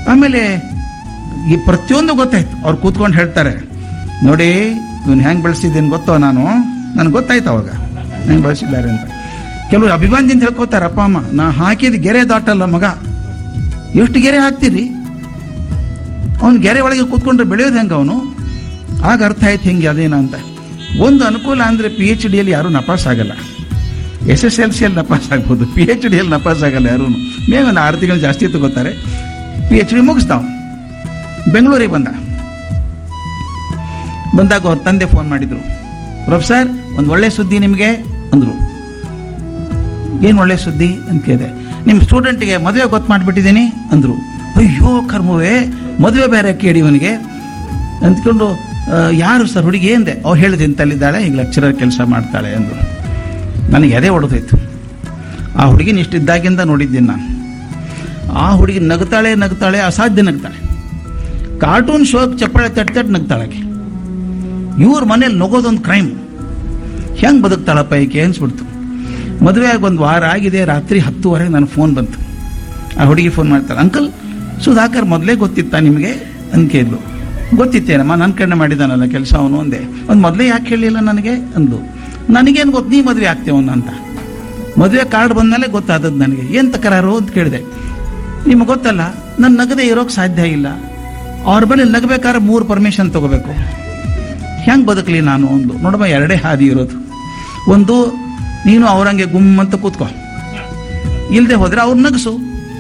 ಆಮೇಲೆ ಈ ಪ್ರತಿಯೊಂದು ಗೊತ್ತಾಯ್ತು ಅವ್ರು ಕೂತ್ಕೊಂಡು ಹೇಳ್ತಾರೆ ನೋಡಿ ಇವನು ಹೆಂಗೆ ಬೆಳೆಸಿದ್ದೀನಿ ಗೊತ್ತೋ ನಾನು ನನಗೆ ಗೊತ್ತಾಯ್ತು ಅವಾಗ ಹೆಂಗೆ ಬೆಳೆಸಿದ್ದಾರೆ ಅಂತ ಕೆಲವರು ಅಭಿಮಾನದಿಂದ ಹೇಳ್ಕೊತಾರೆ ಅಪ್ಪ ಅಮ್ಮ ನಾ ಹಾಕಿದ ಗೆರೆ ದಾಟಲ್ಲ ಮಗ ಎಷ್ಟು ಗೆರೆ ಹಾಕ್ತೀರಿ ಅವನು ಗೆರೆ ಒಳಗೆ ಕೂತ್ಕೊಂಡ್ರೆ ಬೆಳೆಯೋದು ಹೆಂಗೆ ಅವನು ಆಗ ಅರ್ಥ ಆಯ್ತು ಹಿಂಗೆ ಅದೇನ ಅಂತ ಒಂದು ಅನುಕೂಲ ಅಂದರೆ ಪಿ ಎಚ್ ಡಿಯಲ್ಲಿ ಯಾರೂ ನಪಾಸ್ ಆಗಲ್ಲ ಎಸ್ ಎಸ್ ಎಲ್ ಸಿಯಲ್ಲಿ ನಪಾಸ್ ಆಗ್ಬೋದು ಪಿ ಎಚ್ ಡಿಯಲ್ಲಿ ನಪಾಸ್ ಆಗಲ್ಲ ಯಾರೂ ಮೇ ಒಂದು ಆರು ತಿಂಗಳು ಜಾಸ್ತಿ ತಗೋತಾರೆ ಪಿ ಎಚ್ ಡಿ ಮುಗಿಸ್ತಾವ ಬೆಂಗಳೂರಿಗೆ ಬಂದ ಬಂದಾಗ ಅವ್ರ ತಂದೆ ಫೋನ್ ಮಾಡಿದ್ರು ಪ್ರೊಫೆಸರ್ ಒಂದು ಒಳ್ಳೆ ಸುದ್ದಿ ನಿಮಗೆ ಅಂದರು ಏನು ಒಳ್ಳೆ ಸುದ್ದಿ ಅಂತ ಕೇಳಿದೆ ನಿಮ್ಮ ಸ್ಟೂಡೆಂಟ್ಗೆ ಮದುವೆ ಗೊತ್ತು ಮಾಡಿಬಿಟ್ಟಿದ್ದೀನಿ ಅಂದರು ಅಯ್ಯೋ ಕರ್ಮವೇ ಮದುವೆ ಬೇರೆ ಕೇಳಿ ಇವನಿಗೆ ಅಂದ್ಕೊಂಡು "ಆ, ಯಾರು ಸರ್ ಹುಡುಗಿ ಎಂದೆ ಅವ್ರು ಹೇಳಿದ ಇಂತಲ್ಲಿದ್ದಾಳೆ ಈಗ ಲೆಕ್ಚರರ್ ಕೆಲಸ ಮಾಡ್ತಾಳೆ ಅಂದರು ನನಗೆ ಎದೆ ಹೊಡೆದೋಯ್ತು ಆ ಹುಡುಗಿನ ಇಷ್ಟಿದ್ದಾಗಿಂದ ನೋಡಿದ್ದೀನಿ ನಾನು ಆ ಹುಡುಗಿ ನಗ್ತಾಳೆ ನಗ್ತಾಳೆ ಅಸಾಧ್ಯ ನಗ್ತಾಳೆ ಕಾರ್ಟೂನ್ ಶೋಕ್ ಚಪ್ಪಾಳೆ ತಟ್ ತಟ್ ನಗ್ತಾಳೆ ಆಕೆ. ಇವ್ರ ಮನೇಲಿ ನಗೋದೊಂದು ಕ್ರೈಮ್ ಹೆಂಗೆ ಬದುಕ್ತಾಳಪ್ಪ ಈಕೆ ಅನ್ಸ್ಬಿಡ್ತು ಮದುವೆ ಆಗಿ ಒಂದು ವಾರ ಆಗಿದೆ ರಾತ್ರಿ ಹತ್ತುವರೆಗೆ ನನ್ನ ಫೋನ್ ಬಂತು ಆ ಹುಡುಗಿ ಫೋನ್ ಮಾಡ್ತಾಳೆ ಅಂಕಲ್ ಸುಧಾಕರ್ ಮೊದಲೇ ಗೊತ್ತಿತ್ತಾ ನಿಮಗೆ ಅಂತ ಕೇಳಿದ್ಲು ಗೊತ್ತಿತ್ತೇನಮ್ಮ ನನ್ನ ಕಣ್ಣೆ ಮಾಡಿದಾನಲ್ಲ ಕೆಲಸ ಅವನು ಅಂದೆ ಒಂದು ಮೊದಲೇ ಯಾಕೆ ಹೇಳಿಲ್ಲ ನನಗೆ ಅಂದ್ಲು ನನಗೇನು ಗೊತ್ತು ನೀ ಮದುವೆ ಆಗ್ತೇವನ್ನ ಅಂತ ಮದುವೆ ಕಾರ್ಡ್ ಬಂದಮೇಲೆ ಗೊತ್ತಾದದ್ದು ನನಗೆ ಏನು ತಕರಾರು ಅಂತ ಕೇಳಿದೆ ನಿಮಗೆ ಗೊತ್ತಲ್ಲ ನನ್ನ ನಗದೆ ಇರೋಕೆ ಸಾಧ್ಯ ಇಲ್ಲ ಅವ್ರ ಬಳಿ ನಗಬೇಕಾದ್ರೆ ಮೂರು ಪರ್ಮಿಷನ್ ತಗೋಬೇಕು ಹೆಂಗೆ ಬದುಕಲಿ ನಾನು ಒಂದು ನೋಡಮ್ಮ ಎರಡೇ ಹಾದಿ ಇರೋದು ಒಂದು ನೀನು ಅವ್ರಂಗೆ ಗುಮ್ಮಂತ ಕೂತ್ಕೋ ಇಲ್ಲದೆ ಹೋದ್ರೆ ಅವ್ರು ನಗಸು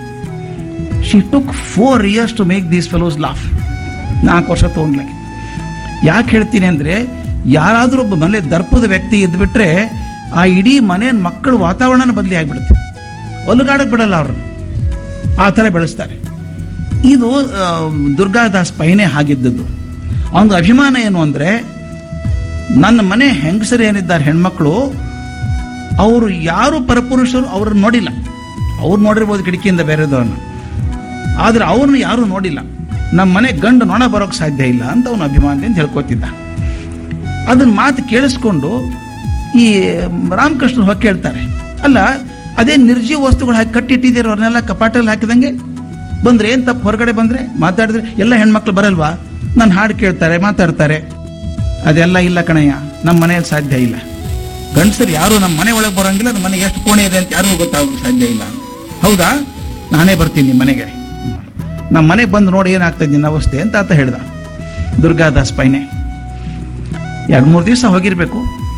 she took four years to make these fellows laugh ನಾಲ್ಕು ವರ್ಷ ತೊಗೊಂಡ್ಲಾಗೆ ಯಾಕೆ ಹೇಳ್ತೀನಿ ಅಂದರೆ ಯಾರಾದರೂ ಒಬ್ಬ ಮನೆ ದರ್ಪದ ವ್ಯಕ್ತಿ ಇದ್ಬಿಟ್ರೆ ಆ ಇಡೀ ಮನೆ ಮಕ್ಕಳ ವಾತಾವರಣನ ಬದಲಿ ಆಗಿಬಿಡುತ್ತೆ ಒಲುಗಾಡಕ್ಕೆ ಬಿಡಲ್ಲ ಅವ್ರನ್ನ ಆ ಥರ ಬೆಳೆಸ್ತಾರೆ ಇದು ಆ, ದುರ್ಗಾದಾಸ್ ಪೈನೆ ಹಾಗಿದ್ದದ್ದು ಅವನ ಅಭಿಮಾನ ಏನು ಅಂದರೆ ನನ್ನ ಮನೆ ಹೆಂಗಸರು ಏನಿದ್ದಾರೆ ಹೆಣ್ಮಕ್ಳು ಅವರು ಯಾರು ಪರಪುರುಷರು ಅವ್ರನ್ನ ನೋಡಿಲ್ಲ ಅವ್ರು ನೋಡಿರ್ಬೋದು ಕಿಟಕಿಯಿಂದ ಬೇರೆದವ್ರನ್ನ ಆದ್ರೆ ಅವ್ರನ್ನ ಯಾರೂ ನೋಡಿಲ್ಲ ನಮ್ಮ ಮನೆ ಗಂಡು ನೊಣ ಬರೋಕ್ಕೆ ಸಾಧ್ಯ ಇಲ್ಲ ಅಂತ ಅವನ ಅಭಿಮಾನದಿಂದ ಹೇಳ್ಕೊತಿದ್ದ ಅದನ್ನ ಮಾತು ಕೇಳಿಸ್ಕೊಂಡು ಈ ರಾಮಕೃಷ್ಣ ಹೊಕ್ಕೆ ಹೇಳ್ತಾರೆ ಅಲ್ಲ ಅದೇ ನಿರ್ಜೀವ ವಸ್ತುಗಳು ಹಾಕಿ ಕಟ್ಟಿಟ್ಟಿದ್ದೀರ ಅವ್ರನ್ನೆಲ್ಲ ಕಪಾಟಲ್ಲಿ ಹಾಕಿದಂಗೆ ಬಂದ್ರೆ ಏನ್ ತಪ್ಪು ಹೊರಗಡೆ ಬಂದ್ರೆ ಮಾತಾಡಿದ್ರೆ ಎಲ್ಲ ಹೆಣ್ಮಕ್ಳು ಬರಲ್ವಾ ನನ್ನ ಹಾಡು ಕೇಳ್ತಾರೆ ಮಾತಾಡ್ತಾರೆ ಅದೆಲ್ಲ ಇಲ್ಲ ಕಣಯ್ಯ ನಮ್ಮ ಮನೆಯಲ್ಲಿ ಸಾಧ್ಯ ಇಲ್ಲ ಗಂಡಸರು ಯಾರು ನಮ್ಮ ಮನೆ ಒಳಗೆ ಬರೋಂಗಿಲ್ಲ ನಮ್ಮ ಮನೆ ಎಷ್ಟು ಕೋಣೆ ಇದೆ ಅಂತ ಯಾರಿಗೂ ಗೊತ್ತಾಗೋಕೆ ಸಾಧ್ಯ ಇಲ್ಲ ಹೌದಾ ನಾನೇ ಬರ್ತೀನಿ ನಿಮ್ಮ ಮನೆಗೆ ನಮ್ಮ ಮನೆಗೆ ಬಂದು ನೋಡಿ ಏನಾಗ್ತದೆ ನಿನ್ನ ಅವಸ್ಥೆ ಅಂತ ಆತ ಹೇಳ್ದ ದುರ್ಗಾದಾಸ್ ಪೈನೆ ಎರಡು ಮೂರು ದಿವಸ ಹೋಗಿರ್ಬೇಕು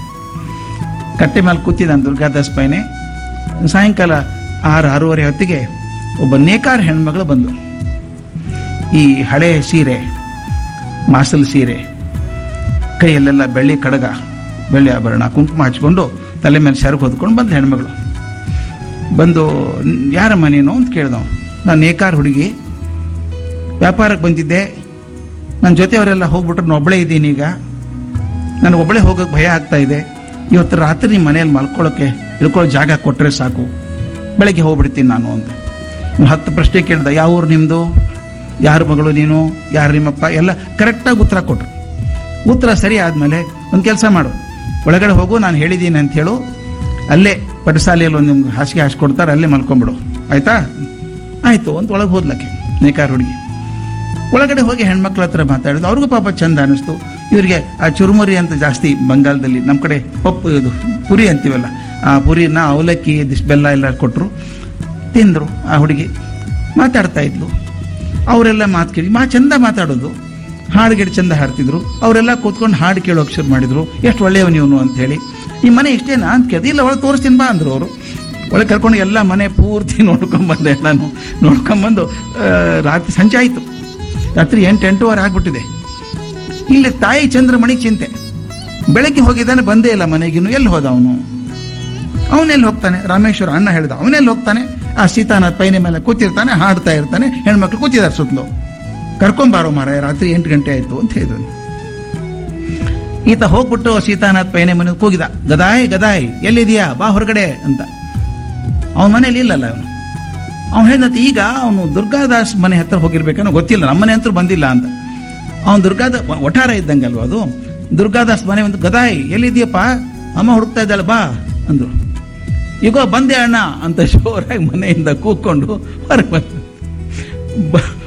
ಕಟ್ಟೆ ಮೇಲೆ ಕೂತಿದ್ದಾನೆ ದುರ್ಗಾದಾಸ್ ಪೈನೆ ಸಾಯಂಕಾಲ ಆರು ಆರೂವರೆ ಹೊತ್ತಿಗೆ ಒಬ್ಬ ನೇಕಾರ ಹೆಣ್ಮಗಳು ಬಂದು ಈ ಹಳೆ ಸೀರೆ ಮಾಸಲ್ ಸೀರೆ ಕೈಯಲ್ಲೆಲ್ಲ ಬೆಳ್ಳಿ ಕಡಗ ಬೆಳ್ಳಿ ಆಭರಣ ಕುಂಕುಮ ಹಚ್ಕೊಂಡು ತಲೆ ಮೇಲೆ ಸೆರಗು ಹೊದ್ಕೊಂಡು ಬಂದ ಹೆಣ್ಮಗಳು ಬಂದು ಯಾರಮ್ಮ ನೀನು ಅಂತ ಕೇಳ್ದವ ನಾನು ನೇಕಾರ ಹುಡುಗಿ ವ್ಯಾಪಾರಕ್ಕೆ ಬಂದಿದ್ದೆ ನನ್ನ ಜೊತೆಯವರೆಲ್ಲ ಹೋಗ್ಬಿಟ್ರು ನಾನು ಒಬ್ಬಳೇ ಇದ್ದೀನಿ ಈಗ ನನಗೆ ಒಬ್ಬಳೇ ಹೋಗೋಕೆ ಭಯ ಆಗ್ತಾ ಇದೆ ಇವತ್ತು ರಾತ್ರಿ ನಿಮ್ಮ ಮನೆಯಲ್ಲಿ ಮಲ್ಕೊಳ್ಳೋಕೆ ಇಳ್ಕೊಳ್ಳೋ ಜಾಗ ಕೊಟ್ಟರೆ ಸಾಕು ಬೆಳಗ್ಗೆ ಹೋಗ್ಬಿಡ್ತೀನಿ ನಾನು ಅಂತ ಇವ್ನು ಹತ್ತು ಪ್ರಶ್ನೆ ಕೇಳ್ದ ಯಾವ ಊರು ನಿಮ್ಮದು ಯಾರ ಮಗಳು ನೀನು ಯಾರು ನಿಮ್ಮಪ್ಪ ಎಲ್ಲ ಕರೆಕ್ಟಾಗಿ ಉತ್ತರ ಕೊಟ್ರು ಉತ್ತರ ಸರಿ ಆದಮೇಲೆ ಒಂದು ಕೆಲಸ ಮಾಡು ಒಳಗಡೆ ಹೋಗು ನಾನು ಹೇಳಿದ್ದೀನಿ ಅಂತ ಹೇಳು ಅಲ್ಲೇ ಪಟಸಾಲೆಯಲ್ಲಿ ಒಂದು ನಿಮ್ಗೆ ಹಾಸಿಗೆ ಹಾಸ್ಕೊಡ್ತಾರೆ ಅಲ್ಲೇ ಮಲ್ಕೊಂಬಿಡು ಆಯ್ತಾ ಆಯಿತು ಅಂತ ಒಳಗೆ ಹೋದ್ಲಕ್ಕೆ ನೇಕಾರ ಹುಡುಗಿ ಒಳಗಡೆ ಹೋಗಿ ಹೆಣ್ಮಕ್ಳ ಹತ್ರ ಮಾತಾಡಿದ್ರು ಅವ್ರಿಗೂ ಪಾಪ ಚಂದ ಅನಿಸ್ತು ಇವರಿಗೆ ಆ ಚುರುಮುರಿ ಅಂತ ಜಾಸ್ತಿ ಬಂಗಾಳದಲ್ಲಿ ನಮ್ಮ ಕಡೆ ಪಪ್ಪು ಇದು ಪುರಿ ಅಂತೀವಲ್ಲ ಆ ಪುರಿನ ಅವಲಕ್ಕಿ ಇದಿಷ್ಟು ಬೆಲ್ಲ ಎಲ್ಲ ಕೊಟ್ಟರು ತಿಂದರು ಆ ಹುಡುಗಿ ಮಾತಾಡ್ತಾ ಇದ್ಲು ಅವರೆಲ್ಲ ಮಾತು ಕೇಳಿ ಮಾ ಚಂದ ಮಾತಾಡೋದು ಹಾಡುಗಿಡು ಚಂದ ಹಾಡ್ತಿದ್ರು ಅವರೆಲ್ಲ ಕೂತ್ಕೊಂಡು ಹಾಡು ಕೇಳೋಕೆ ಶುರು ಮಾಡಿದ್ರು ಎಷ್ಟು ಒಳ್ಳೆಯವನು ಇವನು ಅಂತ ಹೇಳಿ ಈ ಮನೆ ಇಷ್ಟೇನಾ ಅಂತ ಕೇಳಿದೆ ಇಲ್ಲ ಒಳಗೆ ತೋರಿಸ್ತೀನಿ ಬಾ ಅಂದರು ಅವರು ಒಳಗೆ ಕರ್ಕೊಂಡು ಎಲ್ಲ ಮನೆ ಪೂರ್ತಿ ನೋಡ್ಕೊಂಬಂದೆ ನಾನು ನೋಡ್ಕೊಂಬಂದು ಆ, ರಾತ್ರಿ ಸಂಜೆ ಆಯಿತು ರಾತ್ರಿ ಎಂಟು ಎಂಟೂವರೆ ಆಗ್ಬಿಟ್ಟಿದೆ ಇಲ್ಲಿ ತಾಯಿ ಚಂದ್ರಮಣಿ ಚಿಂತೆ ಬೆಳಗ್ಗೆ ಹೋಗಿದ್ದಾನೆ ಬಂದೇ ಇಲ್ಲ ಮನೆಗಿನ್ನು ಎಲ್ಲಿ ಹೋದ ಅವನು ಅವನೆಲ್ಲಿ ಹೋಗ್ತಾನೆ ರಾಮೇಶ್ವರ ಅಣ್ಣ ಹೇಳ್ದ ಅವನೆಲ್ಲಿ ಹೋಗ್ತಾನೆ ಆ ಸೀತಾನಾಥ್ ಪೈನೆ ಮೇಲೆ ಕೂತಿರ್ತಾನೆ ಹಾಡ್ತಾ ಇರ್ತಾನೆ ಹೆಣ್ಮಕ್ಳು ಕೂತಿದ್ದಾರೆ ಸುತ್ತಲೂ ಕರ್ಕೊಂಬಾರೋ ಮಾರಾಯ ರಾತ್ರಿ ಎಂಟು ಗಂಟೆ ಆಯ್ತು ಅಂತ ಹೇಳಿದ್ರು ಈತ ಹೋಗ್ಬಿಟ್ಟು ಸೀತಾನಾಥ್ ಪೈನೆ ಮನೆ ಕೂಗಿದ ಗದಾಯ್ ಗದಾಯ್ ಎಲ್ಲಿದೆಯಾ ಬಾ ಹೊರಗಡೆ ಅಂತ ಅವನ ಮನೇಲಿ ಇಲ್ಲಲ್ಲ ಅವನು ಅವ್ನು ಹೇಳಿದಂತೆ ಈಗ ಅವನು ದುರ್ಗಾದಾಸ್ ಮನೆ ಹತ್ರ ಹೋಗಿರ್ಬೇಕನ್ನೋ ಗೊತ್ತಿಲ್ಲ ನಮ್ಮ ಮನೆ ಹತ್ರ ಬಂದಿಲ್ಲ ಅಂತ ಅವನು ದುರ್ಗಾದ ಒಠಾರ ಇದ್ದಂಗಲ್ವ ಅದು ದುರ್ಗಾದಾಸ್ ಮನೆ ಒಂದು ಗದಾಯ್ ಎಲ್ಲಿದೆಯಪ್ಪ ಅಮ್ಮ ಹುಡುಕ್ತಾ ಇದ್ದಾಳೆ ಬಾ ಅಂದ್ರು ಈಗ ಬಂದೆ ಅಣ್ಣ ಅಂತ ಜೋರಾಗಿ ಮನೆಯಿಂದ ಕೂತ್ಕೊಂಡು ಹೊರಗೆ ಬಂದ ಬ-